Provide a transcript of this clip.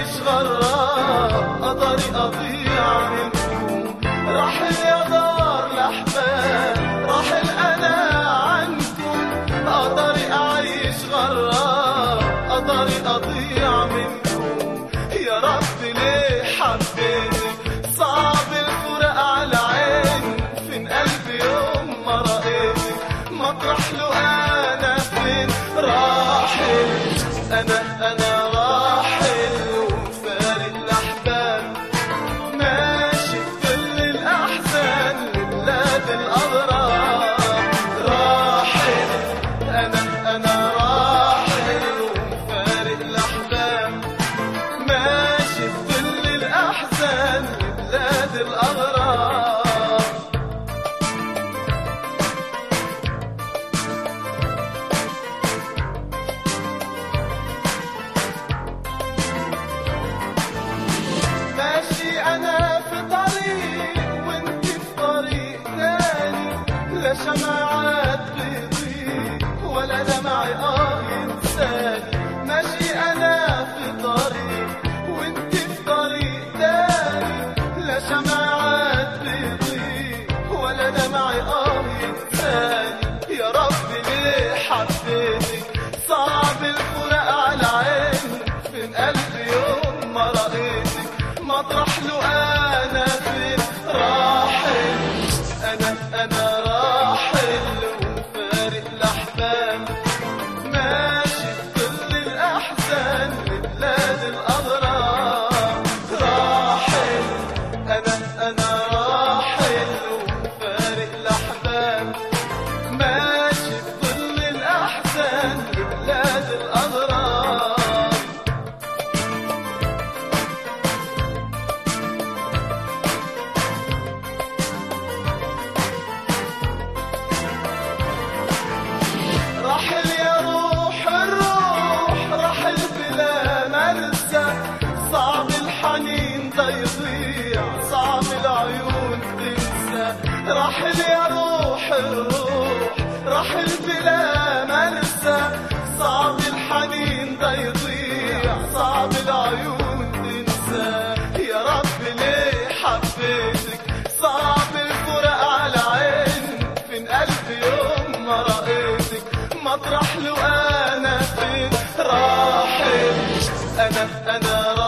أعيش غراب قدري أضيع منكم راحل يا دار الأحباب راحل أنا عنكم قدري أعيش غراب قدري أضيع منكم يا رب ليه حبيتك صعب الفراق على عيني فين قلبي يوم ما رأيتك مطرح له أنا فين راحل أنا أنا راحل وفارق الأحباب ماشي بكل الأحزان لبلاد الأغراب راحل أنا أنا راحل وفارق الأحباب ماشي بكل الأحزان لبلاد الأغراب ماشي انا في طريق وانت في طريق تاني لا شمعات بيضيء ولا دمعي اه ينساني ماشي انا في طريق وانت في طريق تاني لا شمعات بيضيء ولا دمعي اه ينساني يا رب ليه حبيتك صعب الفراق على عيني فين قلبي يوم ما رأيتك مطرح له انا فين راحل انا انا راحل وفارق الاحباب ماشي بكل الاحزان لبلاد الاغراب راحل انا انا راحل وفارق الاحباب ماشي بكل الاحزان لبلاد الاغراب رحل يا روح الروح رحل بلا مرسى صعب الحنين ده يضيع صعب العيون تنسى رحل يا روح الروح رحل بلا مرسى صعب الحنين ده يضيع صعب العيون تنسى يا رب ليه حبيتك صعب الفراق على عيني فين قلبي يوم ما رأيتك مطرح له انا فين راحل انا انا راحل